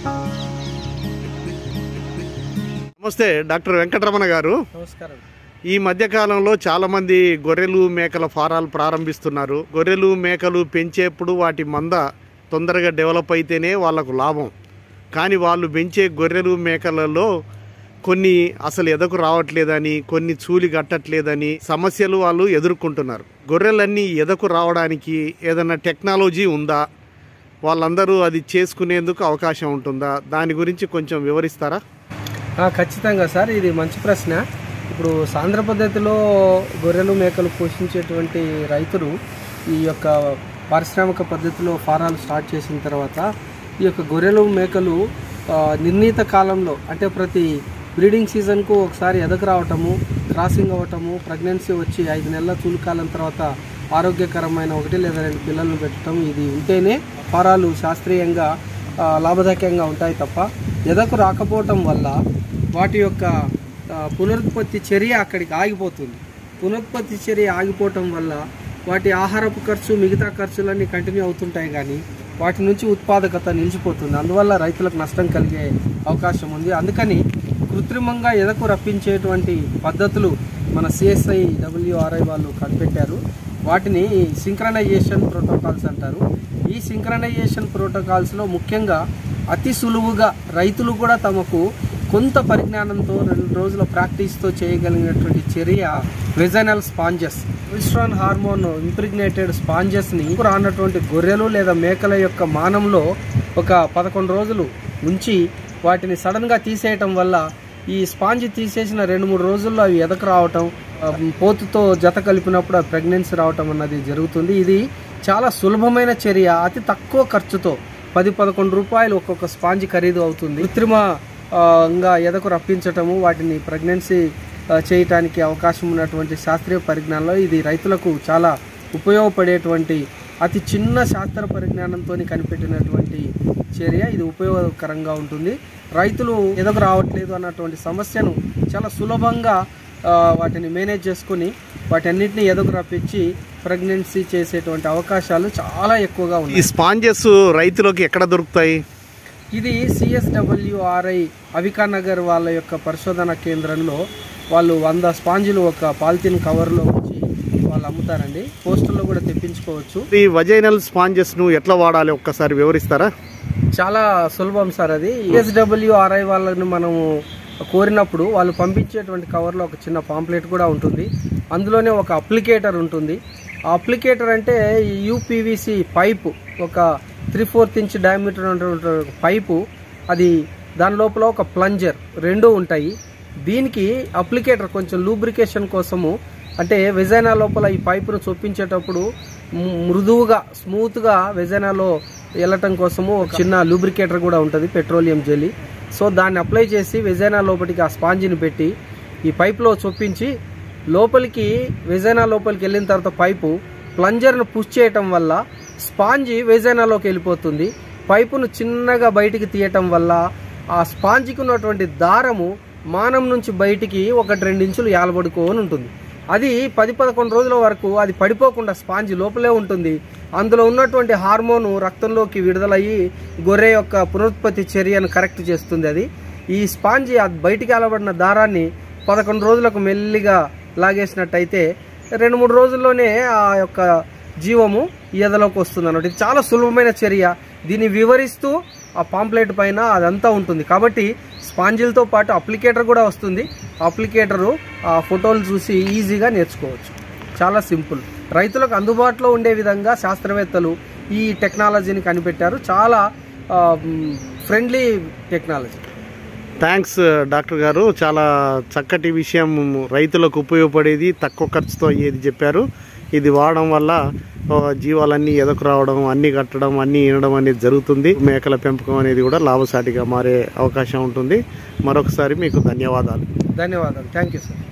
నమస్తే డాక్టర్ వెంకటరమణ గారు నమస్కారం ఈ మధ్య కాలంలో చాలా మంది గొర్రెలు మేకల ఫారాలు ప్రారంభిస్తున్నారు గొర్రెలు మేకలు పెంచేప్పుడు వాటి మంద తొందరగా డెవలప్ అయితేనే వాళ్ళకు లాభం కానీ వాళ్ళు పెంచే గొర్రెలు మేకలలో కొన్ని అసలు ఎదకు రావట్లేదని కొన్ని చూలి కట్టట్లేదని సమస్యలు వాళ్ళు ఎదుర్కొంటున్నారు గొర్రెలన్నీ ఎదకు రావడానికి ఏదైనా టెక్నాలజీ ఉందా వాళ్ళందరూ అది చేసుకునేందుకు అవకాశం ఉంటుందా దాని గురించి కొంచెం వివరిస్తారా ఆ, ఖచ్చితంగా సార్ ఇది మంచి ప్రశ్న ఇప్పుడు సాంద్ర పద్ధతిలో గొర్రెలు మేకలు పోషించేటువంటి రైతులు ఈ యొక్క పారిశ్రామిక పద్ధతిలో ఫారాలు స్టార్ట్ చేసిన తర్వాత ఈ యొక్క గొర్రెలు మేకలు ఆ, నిర్ణీత కాలంలో అంటే ప్రతి బ్రీడింగ్ సీజన్కు ఒకసారి ఎదకు రావటము క్రాసింగ్ అవ్వటము ప్రెగ్నెన్సీ వచ్చి ఐదు నెలల చూలుకాలం తర్వాత ఆరోగ్యకరమైన ఒకటి లేదా రెండు పిల్లలను పెట్టడం ఇది ఉంటేనే ఫారాలు శాస్త్రీయంగా ఆ, లాభదాయకంగా ఉంటాయి తప్ప ఎదకు రాకపోవటం వల్ల వాటి యొక్క ఆ, పునరుత్పత్తి చర్య అక్కడికి ఆగిపోతుంది పునరుత్పత్తి చర్య ఆగిపోవటం వల్ల వాటి ఆహారపు ఖర్చు మిగతా ఖర్చులన్నీ కంటిన్యూ అవుతుంటాయి కానీ వాటి నుంచి ఉత్పాదకత నిలిచిపోతుంది అందువల్ల రైతులకు నష్టం కలిగే అవకాశం ఉంది అందుకని కృత్రిమంగా ఎదకు రప్పించేటువంటి పద్ధతులు మన సిఎస్ఐ డబ్ల్యూఆర్ఐ వాళ్ళు కనిపెట్టారు వాటిని సింక్రనైజేషన్ ప్రోటోకాల్స్ అంటారు ఈ సింక్రనైజేషన్ ప్రోటోకాల్స్లో ముఖ్యంగా అతి సులువుగా రైతులు కూడా తమకు కొంత పరిజ్ఞానంతో రెండు రోజుల ప్రాక్టీస్తో చేయగలిగినటువంటి చర్య వెజనల్ స్పాంజెస్ విస్ట్రాన్ హార్మోన్ ఇంప్రిగ్నేటెడ్ స్పాంజెస్ని రానటువంటి గొర్రెలు లేదా మేకల యొక్క మానంలో ఒక పదకొండు రోజులు ఉంచి వాటిని సడన్గా తీసేయటం వల్ల ఈ స్పాంజ్ తీసేసిన రెండు మూడు రోజుల్లో అవి ఎదకు రావటం ఆ, పోతుతో జత కలిపినప్పుడు ఆ ప్రెగ్నెన్సీ రావటం అన్నది జరుగుతుంది ఇది చాలా సులభమైన చర్య అతి తక్కువ ఖర్చుతో పది పదకొండు రూపాయలు ఒక్కొక్క స్పాంజ్ ఖరీదు అవుతుంది కృత్రిమ ఆ, గా ఎదకు రప్పించటము వాటిని ప్రెగ్నెన్సీ ఆ, చేయటానికి అవకాశం ఉన్నటువంటి శాస్త్రీయ పరిజ్ఞానంలో ఇది రైతులకు చాలా ఉపయోగపడేటువంటి అతి చిన్న శాస్త్ర పరిజ్ఞానంతో కనిపెట్టినటువంటి చర్య ఇది ఉపయోగకరంగా ఉంటుంది రైతులు ఎదకు రావట్లేదు అన్నటువంటి సమస్యను చాలా సులభంగా ఆ, వాటిని మేనేజ్ చేసుకుని వాటన్నిటిని ఎదకు రప్పించి ప్రెగ్నెన్సీ చేసేటువంటి అవకాశాలు చాలా ఎక్కువగా ఈ ఉన్నాయి స్పాంజెస్ రైతులకు ఎక్కడ దొరుకుతాయి ఇది సిఎస్డబ్ల్యూఆర్ఐ అవికానగర్ వాళ్ళ యొక్క పరిశోధన కేంద్రంలో వాళ్ళు వంద స్పాంజులు ఒక పాలిథిన్ కవర్లో ఉంచి వాళ్ళు అమ్ముతారండి పోస్టుల్లో కూడా తెప్పించుకోవచ్చు ఈ వజైనల్ స్పాంజెస్ ను ఎట్లా వాడాలి ఒక్కసారి వివరిస్తారా చాలా సులభం సార్ అది ఎస్డబ్ల్యూఆర్ఐ వాళ్ళని మనము కోరినప్పుడు వాళ్ళు పంపించేటువంటి కవర్లో ఒక చిన్న పాంప్లెట్ కూడా ఉంటుంది అందులోనే ఒక అప్లికేటర్ ఉంటుంది ఆ అప్లికేటర్ అంటే ఈ యూపీవీసీ పైపు ఒక త్రీ ఫోర్త్ ఇంచ్ డయామీటర్ ఉన్నటువంటి ఒక పైపు అది దాని లోపల ఒక ప్లంజర్ రెండు ఉంటాయి దీనికి అప్లికేటర్ కొంచెం లూబ్రికేషన్ కోసము అంటే వెజైనా లోపల ఈ పైపును చొప్పించేటప్పుడు ము- మృదువుగా స్మూత్గా వెజైనాలో వెళ్ళటం కోసము ఒక చిన్న లూబ్రికేటర్ కూడా ఉంటుంది పెట్రోలియం జెల్లీ సో దాన్ని అప్లై చేసి వెజైనా లోపలికి ఆ స్పాంజిని పెట్టి ఈ పైప్లో చొప్పించి లోపలికి వెజైనా లోపలికి వెళ్ళిన తర్వాత పైపు ప్లంజర్ను పుష్ చేయటం వల్ల స్పాంజి వెజైనాలోకి వెళ్ళిపోతుంది పైపును చిన్నగా బయటికి తీయటం వల్ల ఆ స్పాంజికి ఉన్నటువంటి దారము మానం నుంచి బయటికి ఒకటి రెండు ఇంచులు ఏలబడుకోని ఉంటుంది అది పది పదకొండు రోజుల వరకు అది పడిపోకుండా స్పాంజి లోపలే ఉంటుంది అందులో ఉన్నటువంటి హార్మోన్ రక్తంలోకి విడుదలయ్యి గొర్రె యొక్క పునరుత్పత్తి చర్యను కరెక్ట్ చేస్తుంది అది ఈ స్పాంజి ఆ బయటికి ఏలబడిన దారాన్ని పదకొండు రోజులకు మెల్లిగా లాగేసినట్టయితే రెండు మూడు రోజుల్లోనే ఆ యొక్క జీవము ఎదలోకి వస్తుంది అన్నమాట ఇది చాలా సులభమైన చర్య దీన్ని వివరిస్తూ ఆ పాంప్లెట్ పైన అదంతా ఉంటుంది కాబట్టి స్పాంజిల్తో పాటు అప్లికేటర్ కూడా వస్తుంది అప్లికేటరు ఆ ఫోటోలు చూసి ఈజీగా నేర్చుకోవచ్చు చాలా సింపుల్ రైతులకు అందుబాటులో ఉండే విధంగా శాస్త్రవేత్తలు ఈ టెక్నాలజీని కనిపెట్టారు చాలా ఫ్రెండ్లీ టెక్నాలజీ థ్యాంక్స్ డాక్టర్ గారు చాలా చక్కటి విషయం రైతులకు ఉపయోగపడేది తక్కువ ఖర్చుతో అయ్యేది చెప్పారు ఇది వాడడం వల్ల ఆ, జీవాలన్నీ ఎదకు రావడం అన్ని కట్టడం అన్ని వినడం అనేది జరుగుతుంది మేకల పెంపకం అనేది కూడా లాభసాటిగా మారే అవకాశం ఉంటుంది మరొకసారి మీకు ధన్యవాదాలు ధన్యవాదాలు థ్యాంక్ యూ సార్